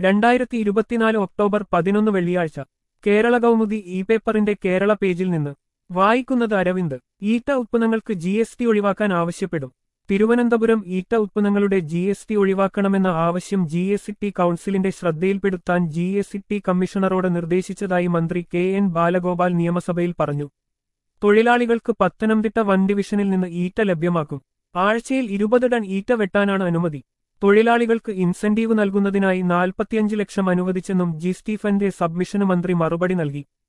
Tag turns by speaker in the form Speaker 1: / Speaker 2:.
Speaker 1: രണ്ടായിരത്തി ഇരുപത്തിനാല് ഒക്ടോബർ പതിനൊന്ന് വെള്ളിയാഴ്ച കേരള കൗമുദി ഇ പേപ്പറിന്റെ കേരള പേജിൽ നിന്ന് വായിക്കുന്നത് അരവിന്ദ് ഈറ്റ ഉത്പന്നങ്ങൾക്ക് ജി എസ് ടി ഒഴിവാക്കാൻ ആവശ്യപ്പെടും തിരുവനന്തപുരം ഈറ്റ ഉത്പന്നങ്ങളുടെ ജി എസ് ടി ഒഴിവാക്കണമെന്ന ആവശ്യം ജി എസ് ടി കൗൺസിലിന്റെ ശ്രദ്ധയിൽപ്പെടുത്താൻ ജി എസ് ടി കമ്മീഷണറോട് നിർദ്ദേശിച്ചതായി മന്ത്രി കെ എൻ ബാലഗോപാൽ നിയമസഭയിൽ പറഞ്ഞു തൊഴിലാളികൾക്ക് പത്തനംതിട്ട വൻ ഡിവിഷനിൽ നിന്ന് ഈറ്റ ലഭ്യമാക്കും ആഴ്ചയിൽ ഇരുപത് ടൺ ഈറ്റ വെട്ടാനാണ് അനുമതി തൊഴിലാളികൾക്ക് ഇൻസെന്റീവ് നൽകുന്നതിനായി നാൽപ്പത്തിയഞ്ച് ലക്ഷം അനുവദിച്ചെന്നും ജി സ്റ്റീഫന്റെ സബ്മിഷന് മന്ത്രി മറുപടി നൽകി